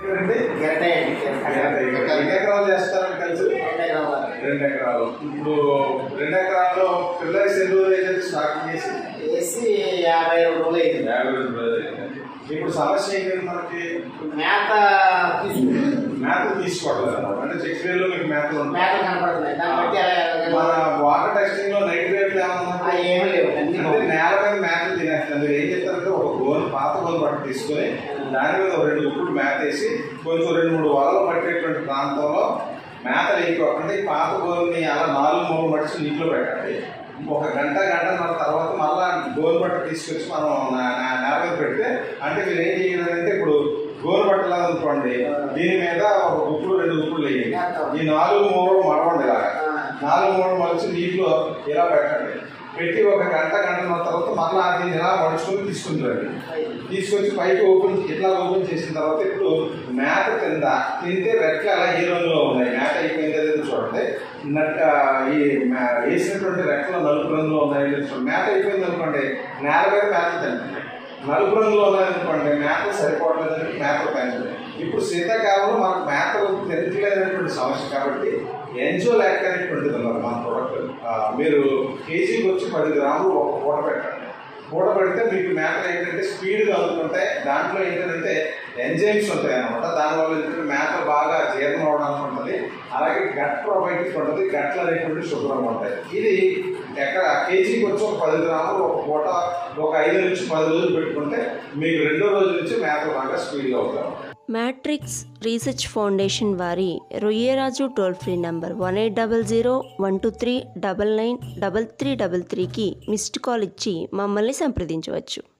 పేరండి గిరటే అండి ఎన్ని ఎకరాలు చేస్తారు కలిసి రెండు ఎకరాలు ఇప్పుడు రెండు ఎకరాల్లో పిల్లలు ఎన్ని రోజులు అయితే స్టార్ట్ చేసి వేసి యాభై రెండు రోజులు అయింది యాభై రెండు రోజులు అయింది. ఇప్పుడు సమస్య ఏంటంటే మనకి మేత తీసుకుంటే మేత తీసుకోవట్లేదు అన్నమాట. అంటే చెక్ లో మీకు మేతలు ఉంటాయి మేతలు కనపడుతున్నాయి దాన్ని బట్టి అలా మన వాటర్ టెస్టింగ్ లో నైట్ రేట్లు ఆ, ఏమన్నా ఏమీ లేవు అన్ని అంటే నేల మీద మేతలు తినేస్తుంది మీరు ఏం చేస్తారంటే ఒక గోను పాత గోను పట్టు తీసుకొని దాని మీద ఒక రెండు ఉప్పుడు మేత వేసి కొంచెం రెండు మూడు వలలు పట్టేటువంటి ప్రాంతంలో మేత వేయకోకుండా ఈ పాత గోరుని అలా నాలుగు మూడు మడిచి నీటిలో పెట్టండి ఒక గంట గంటన్నర తర్వాత మళ్ళా గోరు బట్ట తీసుకొచ్చి మనం నా- నా- నేల మీద పెడితే అంటే మీరు ఏం చేయాలంటే ఇప్పుడు గోరు బట్టలా అనుకోండి దీని మీద ఒక ఉప్పుడు రెండు ఉప్పులు వేయండి ఈ నాలుగు మూడు మడవండి ఇలాగా నాలుగు మూడు మలిచి నీటిలో ఇలా పెట్టండి పెట్టి ఒక గంట గంటన్నర తర్వాత మళ్ళీ దీన్ని ఇలా మడుచుకొని తీసుకుంటారండి తీసుకొచ్చి పైకి ఓపెన్ ఇట్లా ఓపెన్ చేసిన తర్వాత ఇప్పుడు మేత కింద తింటే రెట్లు అలా ఏ రంగులో ఉన్నాయి మేత అయిపోయింది లేదో చూడండి నట్ ఈ మే- వేసినటువంటి రెట్లు నలుపు రంగులో ఉన్నాయి లేదో చూడండి మేత అయిపోయింది అనుకోండి నేల మీద మేత తింటుంది నలుపు రంగులో ఉన్నాయనుకోండి మేత సరిపోవట్లేదని మేతలు పెంచలేదు ఇప్పుడు శీతాకాలంలో మనకు మేతలు తినట్లేదనేటువంటి సమస్య కాబట్టి ఎంజో ల్యాక్ అనేటువంటిది ఉన్నారు మన ప్రోడక్ట్ మీరు కేజీకి వచ్చి పది గ్రాములు ఒక పూట పెట్టండి పూట పెడితే మీకు మేతలు ఏంటంటే స్పీడ్గా అందుకుంటాయి దాంట్లో ఏంటంటే ఎంజైమ్స్ ఉంటాయి అనమాట దానివల్ల ఏంటంటే మేతలు బాగా జీర్ణం అవడానికి ఉంటుంది అలాగే గట్ ప్రొబయోటిక్స్ ఉంటుంది గట్లు అనేటువంటి శుభ్రంగా ఉంటాయి ఇది ఎక్కడ కేజీకి వచ్చి ఒక పది గ్రాములు ఒక పూట ఒక ఐదు నుంచి పది రోజులు పెట్టుకుంటే మీకు రెండో రోజు నుంచి మేతలు బాగా స్పీడ్గా అవుతాయి మ్యాట్రిక్స్ రీసెర్చ్ ఫౌండేషన్ వారి Royyaraju toll free number one eight double zero one two three double nine double three double త్రీకి మిస్డ్ కాల్ ఇచ్చి మమ్మల్ని సంప్రదించవచ్చు